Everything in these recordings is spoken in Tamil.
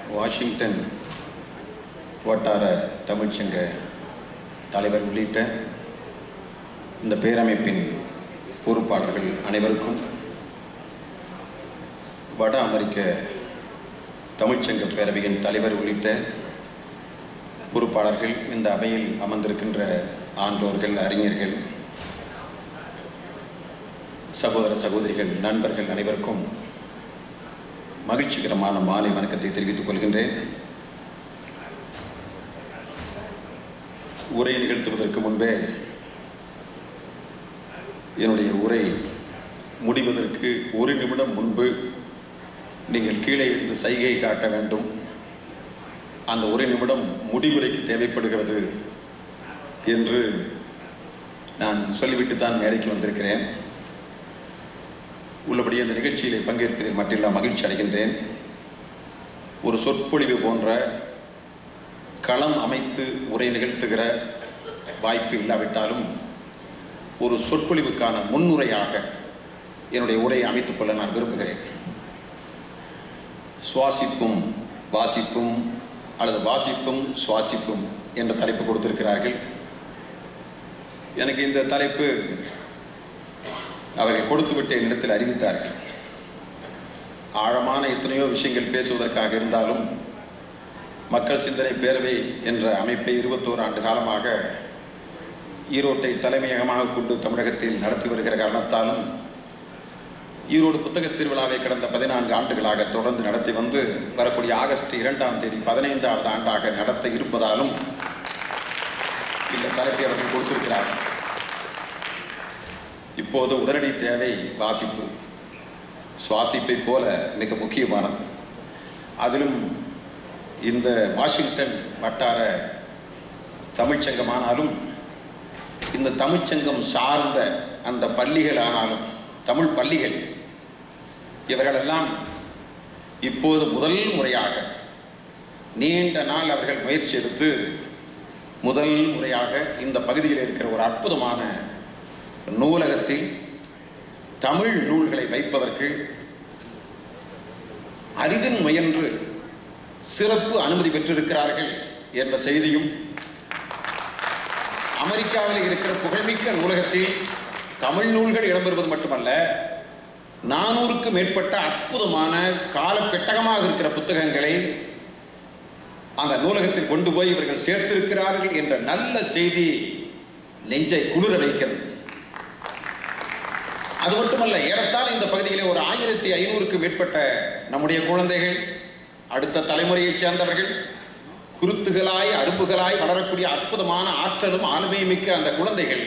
வாஷிங்டன் வட்டார தமிழ்ச்சங்க தலைவர் உள்ளிட்ட இந்த பேரமைப்பின் பொறுப்பாளர்கள் அனைவருக்கும் வட அமெரிக்க தமிழ்ச்சங்க பேரவையின் தலைவர் உள்ளிட்ட பொறுப்பாளர்கள் இந்த அவையில் அமர்ந்திருக்கின்ற ஆன்றோர்கள் அறிஞர்கள் சகோதர சகோதரிகள் நண்பர்கள் அனைவருக்கும் மகிழ்ச்சிகரமான மாலை வணக்கத்தை தெரிவித்துக் கொள்கின்றேன் உரை நிகழ்த்துவதற்கு முன்பே என்னுடைய உரை முடிவதற்கு ஒரு நிமிடம் முன்பு நீங்கள் கீழே இருந்து சைகை காட்ட வேண்டும் அந்த ஒரு நிமிடம் முடிவுரைக்கு தேவைப்படுகிறது என்று நான் சொல்லிவிட்டு தான் மேடைக்கு வந்திருக்கிறேன் உள்ளபடி அந்த நிகழ்ச்சியிலே பங்கேற்பதில் மட்டில்லா மகிழ்ச்சி அடைகின்றேன் ஒரு சொற்பொழிவு போன்ற களம் அமைத்து உரை நிகழ்த்துகிற வாய்ப்பு இல்லாவிட்டாலும் ஒரு சொற்பொழிவுக்கான முன்னுரையாக என்னுடைய உரையை அமைத்துக் கொள்ள நான் விரும்புகிறேன் சுவாசிப்பும் வாசிப்பும் அல்லது வாசிப்பும் சுவாசிப்பும் என்ற தலைப்பு கொடுத்திருக்கிறார்கள் எனக்கு இந்த தலைப்பு அவர்கள் கொடுத்துவிட்டு என்னிடத்தில் அறிவித்தார்கள் ஆழமான எத்தனையோ விஷயங்கள் பேசுவதற்காக இருந்தாலும் மக்கள் சிந்தனை பேரவை என்ற அமைப்பை இருபத்தோரு ஆண்டு காலமாக ஈரோட்டை தலைமையகமாக கொண்டு தமிழகத்தில் நடத்தி வருகிற காரணத்தாலும் ஈரோடு புத்தக திருவிழாவை கடந்த பதினான்கு ஆண்டுகளாக தொடர்ந்து நடத்தி வந்து வரக்கூடிய ஆகஸ்ட் இரண்டாம் தேதி பதினைந்தாவது ஆண்டாக நடத்த இருப்பதாலும் இந்த தலைப்பை அவர்கள் கொடுத்திருக்கிறார் இப்போது உடனடி தேவை வாசிப்பு சுவாசிப்பை போல மிக முக்கியமானது அதிலும் இந்த வாஷிங்டன் வட்டார தமிழ்ச்சங்கமானாலும் இந்த தமிழ்ச்சங்கம் சார்ந்த அந்த பள்ளிகள் ஆனாலும் தமிழ் பள்ளிகள் இவர்களெல்லாம் இப்போது முதல் முறையாக நீண்ட நாள் அவர்கள் முயற்சி எடுத்து முதல் முறையாக இந்த பகுதியில் இருக்கிற ஒரு அற்புதமான நூலகத்தில் தமிழ் நூல்களை வைப்பதற்கு அரிதின் முயன்று சிறப்பு அனுமதி பெற்றிருக்கிறார்கள் என்ற செய்தியும் அமெரிக்காவில் இருக்கிற புகழ்மிக்க நூலகத்தில் தமிழ் நூல்கள் இடம்பெறுவது மட்டுமல்ல நானூறுக்கு மேற்பட்ட அற்புதமான கால பெட்டகமாக இருக்கிற புத்தகங்களை அந்த நூலகத்தில் கொண்டு போய் இவர்கள் சேர்த்திருக்கிறார்கள் என்ற நல்ல செய்தி நெஞ்சை குளிர வைக்கிறது அது மட்டுமல்ல ஏறத்தாழ இந்த பகுதியிலே ஒரு ஆயிரத்தி ஐநூறுக்கு மேற்பட்ட நம்முடைய குழந்தைகள் அடுத்த தலைமுறையைச் சேர்ந்தவர்கள் குருத்துகளாய் அரும்புகளாய் வளரக்கூடிய அற்புதமான ஆற்றலும் ஆளுமையும் மிக்க அந்த குழந்தைகள்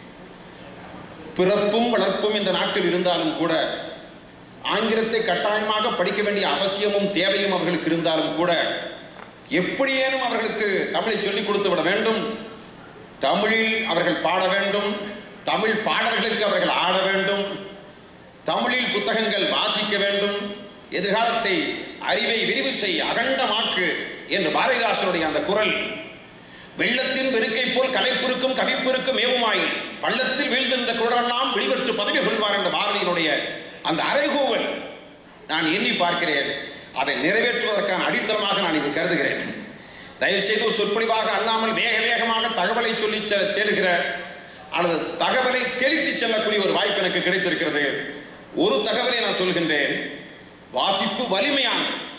பிறப்பும் வளர்ப்பும் இந்த நாட்டில் இருந்தாலும் கூட ஆங்கிலத்தை கட்டாயமாக படிக்க வேண்டிய அவசியமும் தேவையும் அவர்களுக்கு இருந்தாலும் கூட எப்படியேனும் அவர்களுக்கு தமிழை சொல்லிக் கொடுத்து விட வேண்டும் தமிழில் அவர்கள் பாட வேண்டும் தமிழ் பாடல்களுக்கு அவர்கள் ஆட வேண்டும் தமிழில் புத்தகங்கள் வாசிக்க வேண்டும் எதிர்காலத்தை அறிவை விரிவு செய் அகண்டமாக்கு என்று பாரதிதாசனுடைய அந்த குரல் வெள்ளத்தின் பெருக்கை போல் கலைப்பிருக்கும் கவிப்பிருக்கும் மேவுமாய் பள்ளத்தில் வீழ்ந்திருந்த குரலெல்லாம் வெளிவற்று பதவி கொள்வார் என்ற பாரதியினுடைய அந்த அறைகூவல் நான் எண்ணி பார்க்கிறேன் அதை நிறைவேற்றுவதற்கான அடித்தளமாக நான் இது கருதுகிறேன் தயவுசெய்து சொற்பொழிவாக அல்லாமல் வேக வேகமாக தகவலை சொல்லி செ- சேருகிற அல்லது தகவலை தெளித்து செல்லக்கூடிய ஒரு வாய்ப்பு எனக்கு கிடைத்திருக்கிறது ஒரு தகவலை நான் சொல்கின்றேன் வாசிப்பு வலிமையான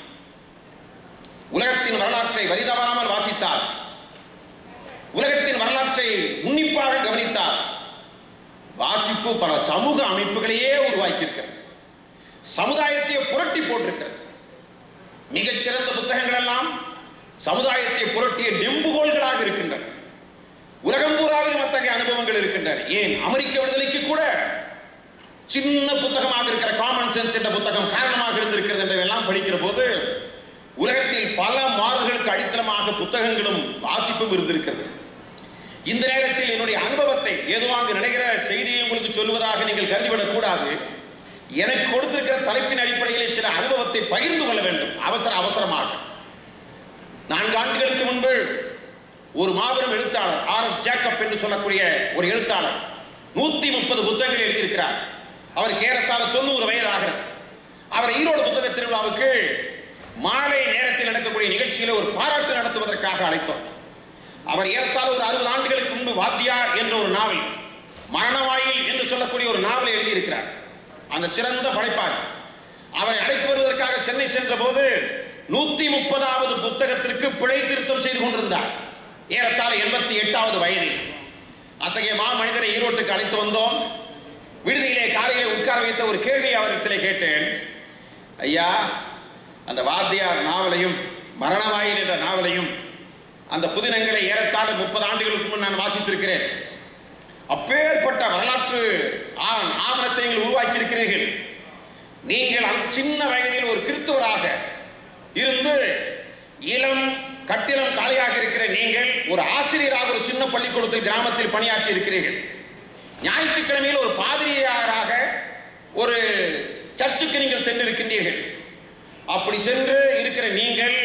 உலகத்தின் வரலாற்றை வரிதவறாமல் வாசித்தார் உலகத்தின் வரலாற்றை உன்னிப்பாக கவனித்தார் வாசிப்பு பல சமூக அமைப்புகளையே உருவாக்கியிருக்கிறது சமுதாயத்தை புரட்டி போட்டிருக்கிறது மிகச்சிறந்த புத்தகங்கள் எல்லாம் சமுதாயத்தை புரட்டிய நெம்புகோள்களாக இருக்கின்றன உலகம் பூராவிலும் அத்தகைய அனுபவங்கள் இருக்கின்றன ஏன் அமெரிக்க விடுதலைக்கு கூட சின்ன புத்தகமாக இருக்கிற காமன் சென்ஸ் என்ற புத்தகம் காரணமாக இருந்திருக்கிறது என்றெல்லாம் படிக்கிற போது உலகத்தில் பல மாறுதலுக்கு அடித்தளமாக புத்தகங்களும் வாசிப்பும் இருந்திருக்கிறது இந்த நேரத்தில் என்னுடைய அனுபவத்தை ஏதோ அங்கு நடக்கிற செய்தியை உங்களுக்கு சொல்வதாக நீங்கள் கருதிவிடக் கூடாது எனக்கு கொடுத்திருக்கிற தலைப்பின் அடிப்படையில் சில அனுபவத்தை பகிர்ந்து கொள்ள வேண்டும் அவசர அவசரமாக நான்கு ஆண்டுகளுக்கு முன்பு ஒரு மாபெரும் எழுத்தாளர் ஆர் எஸ் ஜேக்கப் என்று சொல்லக்கூடிய ஒரு எழுத்தாளர் நூத்தி முப்பது புத்தகங்கள் எழுதியிருக்கிறார் அவருக்கு ஏறத்தாழ தொண்ணூறு வயது ஆகிறது அவர் ஈரோடு புத்தக திருவிழாவுக்கு மாலை நேரத்தில் நடக்கிற இருக்கக்கூடிய நிகழ்ச்சியில ஒரு பாராட்டு நடத்துவதற்காக அழைத்தோம் அவர் ஏறத்தாழ ஒரு அறுபது ஆண்டுகளுக்கு முன்பு வாத்தியார் என்ற ஒரு நாவல் மரணவாயில் என்று சொல்லக்கூடிய ஒரு நாவலை எழுதியிருக்கிறார் அந்த சிறந்த படைப்பார் அவரை அழைத்து வருவதற்காக சென்னை சென்ற போது நூத்தி முப்பதாவது புத்தகத்திற்கு பிழை திருத்தம் செய்து கொண்டிருந்தார் ஏறத்தாழ எண்பத்தி எட்டாவது வயதில் அத்தகைய மா மனிதரை ஈரோட்டுக்கு அழைத்து வந்தோம் விடுதியிலே காலையிலே உட்கார வைத்த ஒரு கேள்வி அவரிடத்திலே கேட்டேன் ஐயா அந்த வாத்தியார் நாவலையும் மரணவாயில் என்ற நாவலையும் அந்த புதினங்களை ஏறத்தாழ முப்பது ஆண்டுகளுக்கு முன் நான் வாசித்திருக்கிறேன் அப்பேற்பட்ட வரலாற்று ஆ- ஆவணத்தை நீங்கள் உருவாக்கி இருக்கிறீர்கள் நீங்கள் அந்த சின்ன வயதில் ஒரு கிறிஸ்தவராக இருந்து இளம் கட்டிடம் காலியாக இருக்கிற நீங்கள் ஒரு ஆசிரியராக ஒரு சின்ன பள்ளிக்கூடத்தில் கிராமத்தில் பணியாற்றி இருக்கிறீர்கள் ஞாயிற்றுக்கிழமையில் ஒரு பாதிரியாராக ஒரு சர்ச்சுக்கு நீங்கள் சென்றிருக்கின்றீர்கள் அப்படி சென்று இருக்கிற நீங்கள்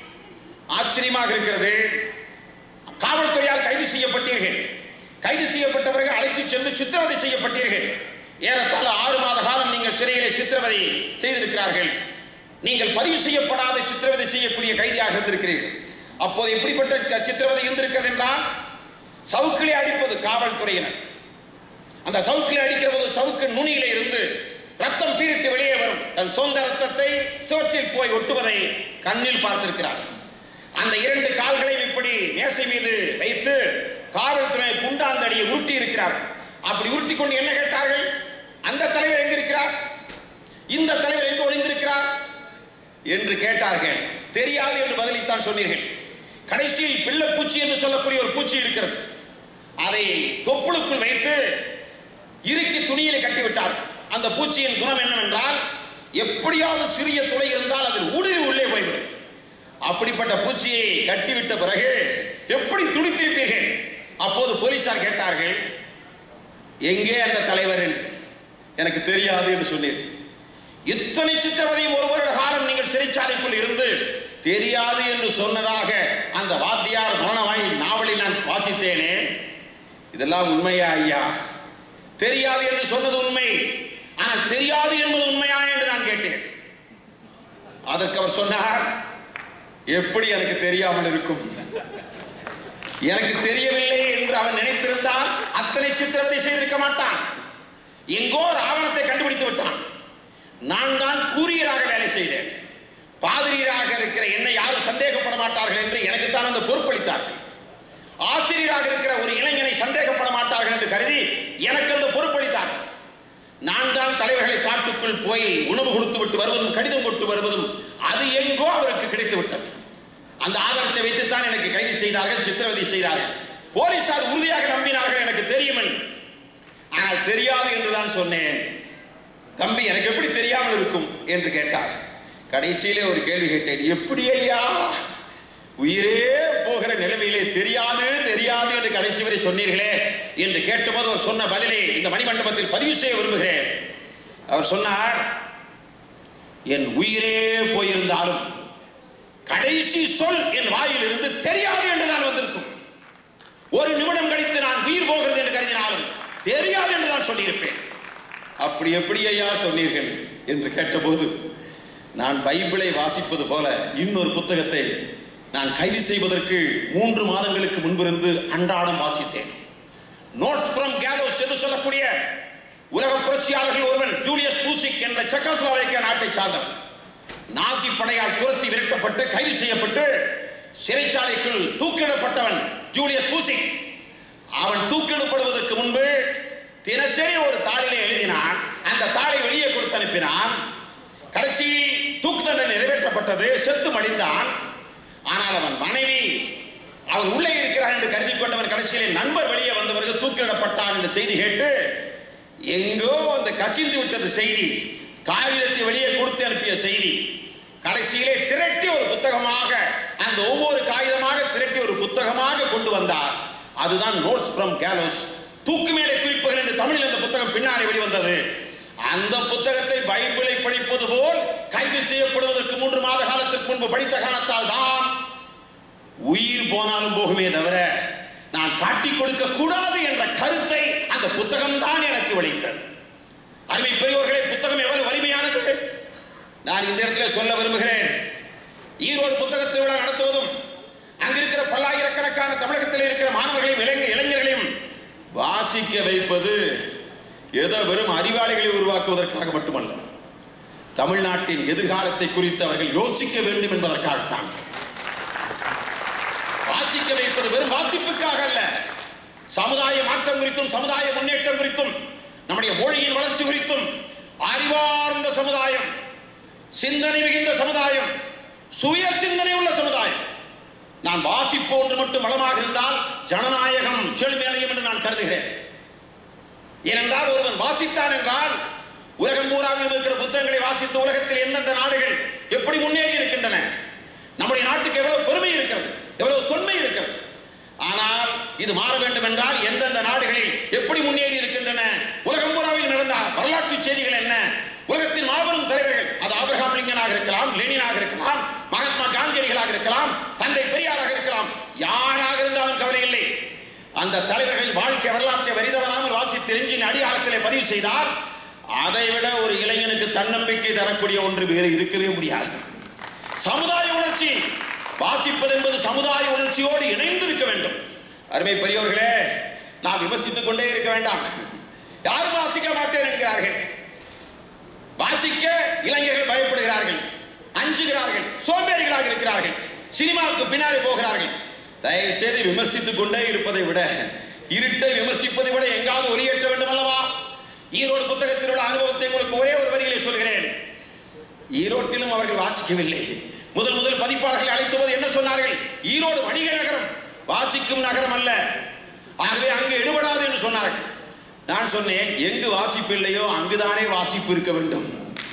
ஆச்சரியமாக இருக்கிறது காவல்துறையால் கைது செய்யப்பட்டீர்கள் கைது செய்யப்பட்டவர்கள் அழைத்து சென்று சித்திரவதை செய்யப்பட்டீர்கள் ஏறத்தாழ ஆறு மாத காலம் நீங்கள் சிறையிலே சித்திரவதை செய்திருக்கிறார்கள் நீங்கள் பதிவு செய்யப்படாத சித்திரவதை செய்யக்கூடிய கைதியாக இருந்திருக்கிறீர்கள் அப்போது எப்படிப்பட்ட க- சித்திரவதை இருந்திருக்கிறது என்றால் சவுக்கிலே அடிப்பது காவல்துறையினர் அந்த சவுக்கிலே அடிக்கிற போது சவுக்கு நுனியிலே இருந்து ரத்தம் பீரிட்டு வெளியே வரும் தன் சொந்த ரத்தத்தை சோற்றில் போய் ஒட்டுவதை கண்ணில் பார்த்திருக்கிறார் அந்த இரண்டு கால்களையும் இப்படி மேசை மீது வைத்து காவல்துறை குண்டாந்தடியை உருட்டி இருக்கிறார் அப்படி உருட்டி கொண்டு என்ன கேட்டார்கள் அந்த தலைவர் எங்க இருக்கிறார் இந்த தலைவர் எங்கு ஒளிந்திருக்கிறார் என்று கேட்டார்கள் தெரியாது என்று பதிலைத்தான் சொன்னீர்கள் கடைசியில் பிள்ளை பூச்சி என்று சொல்லக்கூடிய ஒரு பூச்சி இருக்கிறது அதை தொப்புளுக்குள் வைத்து இறுக்கி துணியில் கட்டிவிட்டார் அந்த பூச்சியின் குணம் என்னவென்றால் எப்படியாவது சிறிய துளை இருந்தால் அதில் ஊடுருவி உள்ளே போய்விடும் அப்படிப்பட்ட பூச்சியை கட்டிவிட்ட பிறகு எப்படி துடித்திருப்பீர்கள் அப்போது போலீசார் கேட்டார்கள் எங்கே அந்த தலைவர் என்று எனக்கு தெரியாது என்று சொன்னீர் இத்தனை சித்திரவதையும் ஒரு வருட காலம் நீங்கள் சிறைச்சாலைக்குள் இருந்து தெரியாது என்று சொன்னதாக அந்த வாத்தியார் மரணவாயில் நாவலில் நான் வாசித்தேனே இதெல்லாம் உண்மையா ஐயா தெரியாது என்று சொன்னது உண்மை ஆனால் தெரியாது என்பது உண்மையா என்று நான் கேட்டேன் அதற்கு அவர் சொன்னார் எப்படி எனக்கு தெரியாமல் இருக்கும் எனக்கு தெரியவில்லை என்று அவன் நினைத்திருந்தால் அத்தனை சித்திரவதை செய்திருக்க மாட்டான் எங்கோ ஒரு ஆவணத்தை கண்டுபிடித்து விட்டான் நான் தான் கூரியராக வேலை செய்தேன் பாதிரியராக இருக்கிற என்னை யாரும் சந்தேகப்பட மாட்டார்கள் என்று எனக்குத்தான் அந்த பொறுப்பளித்தார்கள் ஆசிரியராக இருக்கிற ஒரு இளைஞனை சந்தேகப்பட மாட்டார்கள் என்று கருதி எனக்கு அந்த பொறுப்பளித்தார் நான் தான் தலைவர்களை காட்டுக்குள் போய் உணவு கொடுத்து விட்டு வருவதும் கடிதம் கொடுத்து வருவதும் அது எங்கோ அவருக்கு கிடைத்து விட்டது அந்த ஆதாரத்தை வைத்துத்தான் எனக்கு கைது செய்தார்கள் சித்திரவதை செய்தார்கள் போலீசார் உறுதியாக நம்பினார்கள் எனக்கு தெரியும் என்று ஆனால் தெரியாது என்றுதான் சொன்னேன் தம்பி எனக்கு எப்படி தெரியாமல் இருக்கும் என்று கேட்டார் கடைசியிலே ஒரு கேள்வி கேட்டேன் எப்படி ஐயா உயிரே போகிற நிலைமையிலே தெரியாது தெரியாது என்று கடைசி வரை சொன்னீர்களே என்று கேட்டபோது அவர் சொன்ன பதிலை இந்த மணிமண்டபத்தில் பதிவு செய்ய விரும்புகிறேன் அவர் சொன்னார் என் உயிரே போயிருந்தாலும் கடைசி சொல் என் வாயில் இருந்து தெரியாது என்றுதான் வந்திருக்கும் ஒரு நிமிடம் கழித்து நான் உயிர் போகிறது என்று கருதினாலும் தெரியாது என்று தான் சொல்லியிருப்பேன் அப்படி எப்படி ஐயா சொன்னீர்கள் என்று கேட்டபோது நான் பைபிளை வாசிப்பது போல இன்னொரு புத்தகத்தை நான் கைது செய்வதற்கு மூன்று மாதங்களுக்கு முன்பிருந்து அன்றாடம் வாசித்தேன் நோட்ஸ் ஃப்ரம் கேலோஸ் என்று சொல்லக்கூடிய உலக புரட்சியாளர்கள் ஒருவன் ஜூலியஸ் பூசிக் என்ற செக்கோஸ்லோவேக்கிய நாட்டை சார்ந்தவன் நாசி படையால் துரத்தி விரட்டப்பட்டு கைது செய்யப்பட்டு சிறைச்சாலைக்குள் தூக்கிடப்பட்டவன் ஜூலியஸ் பூசிக் அவன் தூக்கிடப்படுவதற்கு முன்பு தினசரி ஒரு தாளிலே எழுதினான் அந்த தாளை வெளியே கொடுத்து அனுப்பினான் கடைசியில் தூக்கு தண்டனை நிறைவேற்றப்பட்டது செத்து மடிந்தான் ஆனால் அவன் மனைவி அவன் உள்ளே இருக்கிறான் என்று கருதி கொண்டவன் கடைசியிலே நண்பர் வெளியே வந்தவர்கள் தூக்கிலிடப்பட்டான் என்ற செய்தி கேட்டு எங்கோ அந்த கசிந்து விட்டது செய்தி காகிதத்தை வெளியே கொடுத்து அனுப்பிய செய்தி கடைசியிலே திரட்டி ஒரு புத்தகமாக அந்த ஒவ்வொரு காகிதமாக திரட்டி ஒரு புத்தகமாக கொண்டு வந்தார் அதுதான் நோட்ஸ் ஃப்ரம் கேலோஸ் தூக்கு மேடை குறிப்புகள் என்று தமிழில் அந்த புத்தகம் பின்னாடி வெளிவந்தது அந்த புத்தகத்தை பைபிளை படிப்பது போல் கைது செய்யப்படுவதற்கு மூன்று மாத காலத்துக்கு முன்பு படித்த காரணத்தால் தான் உயிர் போனாலும் போகுமே தவிர நான் காட்டிக் கொடுக்க கூடாது என்ற கருத்தை அந்த புத்தகம் தான் எனக்கு விளைத்தது அருமை பெரியோர்களே புத்தகம் எவ்வளவு வலிமையானது நான் இந்த இடத்துல சொல்ல விரும்புகிறேன் ஈரோடு புத்தக திருவிழா நடத்துவதும் அங்கிருக்கிற பல்லாயிரக்கணக்கான தமிழகத்தில் இருக்கிற மாணவர்களையும் இளைஞ இளைஞர்களையும் வாசிக்க வைப்பது ஏதோ வெறும் அறிவாளிகளை உருவாக்குவதற்காக மட்டுமல்ல தமிழ்நாட்டின் எதிர்காலத்தை குறித்து அவர்கள் யோசிக்க வேண்டும் என்பதற்காகத்தான் வாசிக்க வைப்பது வெறும் வாசிப்புக்காக அல்ல சமுதாய மாற்றம் குறித்தும் சமுதாய முன்னேற்றம் குறித்தும் நம்முடைய மொழியின் வளர்ச்சி குறித்தும் அறிவார்ந்த சமுதாயம் சிந்தனை மிகுந்த சமுதாயம் சுய சிந்தனை உள்ள சமுதாயம் நான் வாசிப்பு ஒன்று மட்டும் வளமாக இருந்தால் ஜனநாயகம் செழுமையடையும் என்று நான் கருதுகிறேன் ஏனென்றால் ஒருவன் வாசித்தான் என்றால் உலகம் பூராவில் இருக்கிற புத்தகங்களை வாசித்து உலகத்தில் எந்தெந்த நாடுகள் எப்படி முன்னேறி இருக்கின்றன நம்முடைய நாட்டுக்கு எவ்வளவு பெருமை இருக்கிறது எவ்வளவு தொன்மை இருக்கிறது ஆனால் இது மாற வேண்டும் என்றால் எந்தெந்த நாடுகளில் எப்படி முன்னேறி இருக்கின்றன உலகம் பூராவில் நடந்த வரலாற்று செய்திகள் என்ன உலகத்தின் மாபெரும் தலைவர்கள் அது ஆபிரகாம் லிங்கனாக இருக்கலாம் லெனினாக இருக்கலாம் மகாத்மா காந்தியடிகளாக இருக்கலாம் தந்தை பெரியாராக இருக்கலாம் யாராக இருந்தாலும் கவலை இல்லை அந்த தலைவர்கள் வாழ்க்கை வரலாற்றை வரிதவராமல் வாசித்து எஞ்சின் அடியாளத்திலே பதிவு செய்தால் அதை விட ஒரு இளைஞனுக்கு தன்னம்பிக்கை தரக்கூடிய ஒன்று வேறு இருக்கவே முடியாது சமுதாய உணர்ச்சி வாசிப்பது என்பது சமுதாய உணர்ச்சியோடு இணைந்து இருக்க வேண்டும் அருமை பெரியோர்களே நாம் விமர்சித்துக் கொண்டே இருக்க வேண்டாம் யாரும் வாசிக்க மாட்டேன் என்கிறார்கள் வாசிக்க இளைஞர்கள் பயப்படுகிறார்கள் அஞ்சுகிறார்கள் சோம்பேறிகளாக இருக்கிறார்கள் சினிமாவுக்கு பின்னாலே போகிறார்கள் தயவு செய்து விமர்சித்துக் கொண்டே இருப்பதை விட இருட்டை விமர்சிப்பதை விட எங்காவது ஒளியேற்ற வேண்டும் அல்லவா ஈரோடு புத்தகத்தில் உள்ள அனுபவத்தை உங்களுக்கு ஒரே ஒரு வரியிலே சொல்கிறேன் ஈரோட்டிலும் அவர்கள் வாசிக்கவில்லை முதல் முதல் பதிப்பாளர்களை அழைத்த போது என்ன சொன்னார்கள் ஈரோடு வணிக நகரம் வாசிக்கும் நகரம் அல்ல ஆகவே அங்கு எடுபடாது என்று சொன்னார்கள் நான் சொன்னேன் எங்கு வாசிப்பு இல்லையோ அங்குதானே வாசிப்பு இருக்க வேண்டும்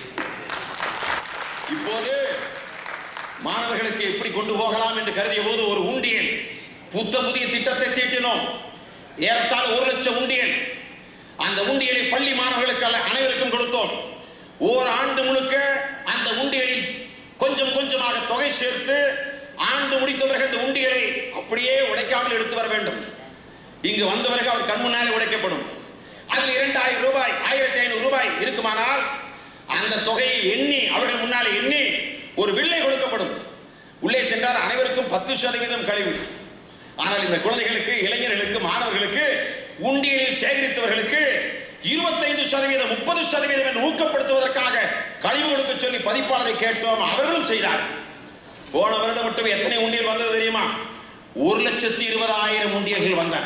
இப்போது மாணவர்களுக்கு எப்படி கொண்டு போகலாம் என்று கருதிய போது ஒரு உண்டியல் புத்த புதிய திட்டத்தை தீட்டினோம் ஏறத்தாழ ஒரு லட்சம் உண்டியல் அந்த உண்டியலை பள்ளி மாணவர்களுக்கு அல்ல அனைவருக்கும் கொடுத்தோம் ஓர் ஆண்டு முழுக்க அந்த உண்டியலில் கொஞ்சம் கொஞ்சமாக தொகை சேர்த்து ஆண்டு முடித்தவர்கள் அந்த உண்டியலை அப்படியே உடைக்காமல் எடுத்து வர வேண்டும் இங்கு வந்தவர்கள் அவர் கண் முன்னாலே உடைக்கப்படும் அதில் இரண்டாயிரம் ரூபாய் ஆயிரத்தி ஐநூறு ரூபாய் இருக்குமானால் அந்த தொகையை எண்ணி அவர்கள் முன்னாலே எண்ணி ஒரு வில்லை கொடுக்கப்படும் உள்ளே சென்றால் அனைவருக்கும் பத்து சதவீதம் கழிவு ஆனால் இந்த குழந்தைகளுக்கு இளைஞர்களுக்கு மாணவர்களுக்கு உண்டியலில் சேகரித்தவர்களுக்கு இருபத்தைந்து சதவீதம் முப்பது சதவீதம் என்று ஊக்கப்படுத்துவதற்காக கழிவு கொடுக்க சொல்லி பதிப்பாளரை கேட்டோம் அவர்களும் செய்தார் போன வருடம் மட்டும் எத்தனை உண்டியல் வந்தது தெரியுமா ஒரு லட்சத்தி இருபதாயிரம் உண்டியல்கள் வந்தன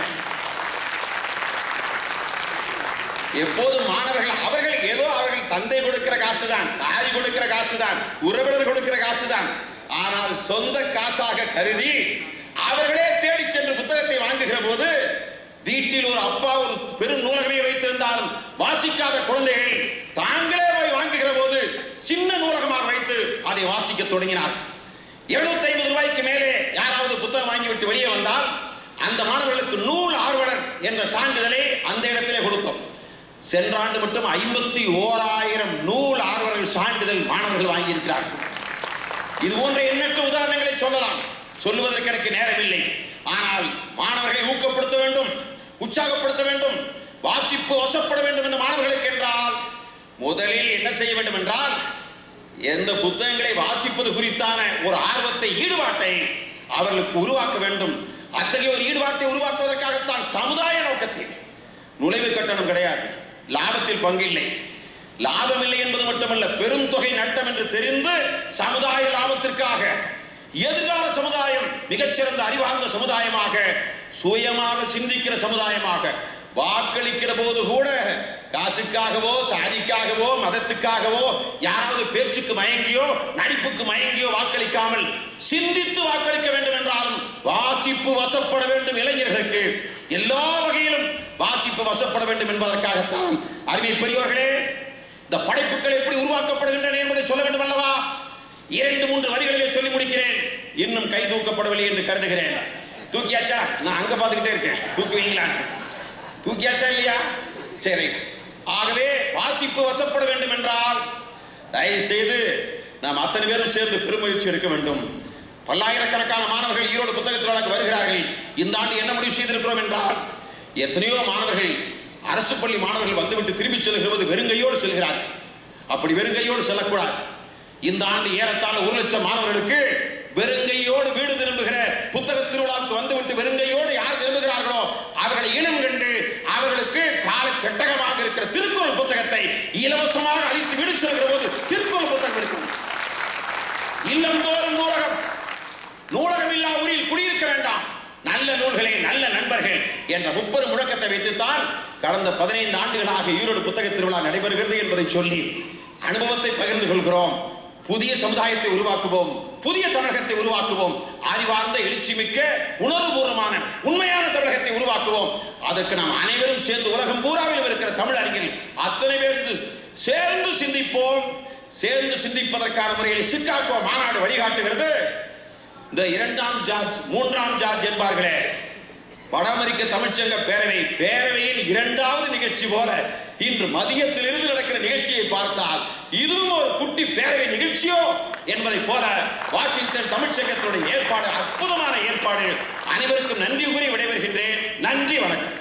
எப்போதும் மாணவர்கள் அவர்கள் ஏதோ அவர்கள் தந்தை கொடுக்கிற காசுதான் தாய் கொடுக்கிற காசுதான் உறவினர் கொடுக்கிற காசுதான் ஆனால் சொந்த காசாக கருதி அவர்களே தேடி சென்று புத்தகத்தை வாங்குகிற போது வீட்டில் ஒரு அப்பா ஒரு பெரும் நூலகமே வைத்திருந்தாலும் வாசிக்காத குழந்தைகள் தாங்களே போய் வாங்குகிற போது சின்ன நூலகமாக வைத்து அதை வாசிக்க தொடங்கினார் 750 ஐம்பது ரூபாய்க்கு மேலே யாராவது புத்தகம் வாங்கிவிட்டு வெளியே வந்தால் அந்த மாணவர்களுக்கு நூல் ஆர்வலர் என்ற சான்றிதழை அந்த இடத்திலே கொடுத்தோம் சென்ற ஆண்டு மட்டும் ஐம்பத்தி ஓராயிரம் நூல் ஆர்வலர்கள் சான்றிதழ் மாணவர்கள் வாங்கியிருக்கிறார்கள் இது போன்ற எண்ணற்ற உதாரணங்களை சொல்லலாம் சொல்லுவதற்கு எனக்கு நேரமில்லை ஆனால் மாணவர்களை ஊக்கப்படுத்த வேண்டும் உற்சாகப்படுத்த வேண்டும் வாசிப்பு வசப்பட வேண்டும் என்ற மாணவர்களுக்கு என்றால் முதலில் என்ன செய்ய வேண்டும் என்றால் எந்த புத்தகங்களை வாசிப்பது குறித்தான ஒரு ஆர்வத்தை ஈடுபாட்டை அவர்களுக்கு உருவாக்க வேண்டும் அத்தகைய ஒரு ஈடுபாட்டை உருவாக்குவதற்காகத்தான் சமுதாய நோக்கத்தில் நுழைவு கட்டணம் கிடையாது லாபத்தில் பங்கில்லை லாபம் இல்லை என்பது மட்டுமல்ல பெரும் தொகை நட்டம் என்று தெரிந்து சமுதாய லாபத்திற்காக எதிர்கால சமுதாயம் மிகச்சிறந்த அறிவார்ந்த சமுதாயமாக சுயமாக சிந்திக்கிற சமுதாயமாக வாக்களிக்கிற போது கூட காசுக்காகவோ சாதிக்காகவோ மதத்துக்காகவோ யாராவது பேச்சுக்கு மயங்கியோ நடிப்புக்கு மயங்கியோ வாக்களிக்காமல் சிந்தித்து வாக்களிக்க வேண்டும் என்றாலும் வாசிப்பு வசப்பட வேண்டும் இளைஞர்களுக்கு எல்லா வகையிலும் வாசிப்பு வசப்பட வேண்டும் என்பதற்காகத்தான் அருமை பெரியோர்களே இந்த படைப்புகள் எப்படி உருவாக்கப்படுகின்றன என்பதை சொல்ல வேண்டும் அல்லவா இரண்டு மூன்று வரிகளிலே சொல்லி முடிக்கிறேன் இன்னும் கை தூக்கப்படவில்லை என்று கருதுகிறேன் தூக்கியாச்சா நான் அங்க பார்த்துக்கிட்டே இருக்கேன் தூக்கி வைங்களா தூக்கியாச்சா இல்லையா சரி ஆகவே வாசிப்பு வசப்பட வேண்டும் என்றால் தயவு செய்து நாம் அத்தனை பேரும் சேர்ந்து பெருமுயற்சி எடுக்க வேண்டும் பல்லாயிரக்கணக்கான மாணவர்கள் ஈரோடு புத்தகத்தில் வருகிறார்கள் இந்த ஆண்டு என்ன முடிவு செய்திருக்கிறோம் என்றால் எத்தனையோ மாணவர்கள் அரசு பள்ளி மாணவர்கள் வந்துவிட்டு திரும்பி செல்கிறது வெறுங்கையோடு செல்கிறார்கள் அப்படி வெறுங்கையோடு செல்லக்கூடாது இந்த ஆண்டு ஏறத்தாழ ஒரு லட்சம் மாணவர்களுக்கு வெறுங்கையோடு வீடு திரும்புகிற புத்தக திருவிழாவுக்கு வந்துவிட்டு வெறுங்கையோடு யார் திரும்புகிறார்களோ அவர்களை இனம் கண்டு அவர்களுக்கு கால பெட்டகமாக இருக்கிற திருக்குறள் புத்தகத்தை இலவசமாக அளித்து வீடு செல்கிற போது திருக்குறள் புத்தகம் இருக்கும் இல்லந்தோறும் நூலகம் நூலகம் இல்லா ஊரில் குடியிருக்க வேண்டாம் நல்ல நூல்களே நல்ல நண்பர்கள் என்ற முப்பெரும் முழக்கத்தை வைத்துத்தான் கடந்த பதினைந்து ஆண்டுகளாக ஈரோடு புத்தக திருவிழா நடைபெறுகிறது என்பதை சொல்லி அனுபவத்தை பகிர்ந்து கொள்கிறோம் புதிய சமுதாயத்தை உருவாக்குவோம் புதிய தமிழகத்தை உருவாக்குவோம் அறிவார்ந்த எழுச்சி மிக்க உணர்வுபூர்வமான உண்மையான தமிழகத்தை உருவாக்குவோம் அதற்கு நாம் அனைவரும் சேர்ந்து உலகம் பூராவிலும் இருக்கிற தமிழ் அறிஞர்கள் அத்தனை பேர் சேர்ந்து சிந்திப்போம் சேர்ந்து சிந்திப்பதற்கான முறையில் சிக்காகோ மாநாடு வழிகாட்டுகிறது இந்த இரண்டாம் ஜார்ஜ் மூன்றாம் ஜார்ஜ் என்பார்களே வட அமெரிக்க தமிழ்ச்சங்க பேரவை பேரவையின் இரண்டாவது நிகழ்ச்சி போல இன்று மதியத்திலிருந்து நடக்கிற நிகழ்ச்சியை பார்த்தால் இதுவும் ஒரு குட்டி பேரவை நிகழ்ச்சியோ என்பதை போல வாஷிங்டன் தமிழ்ச்சங்கத்தினுடைய ஏற்பாடு அற்புதமான ஏற்பாடு அனைவருக்கும் நன்றி கூறி விடைபெறுகின்றேன் நன்றி வணக்கம்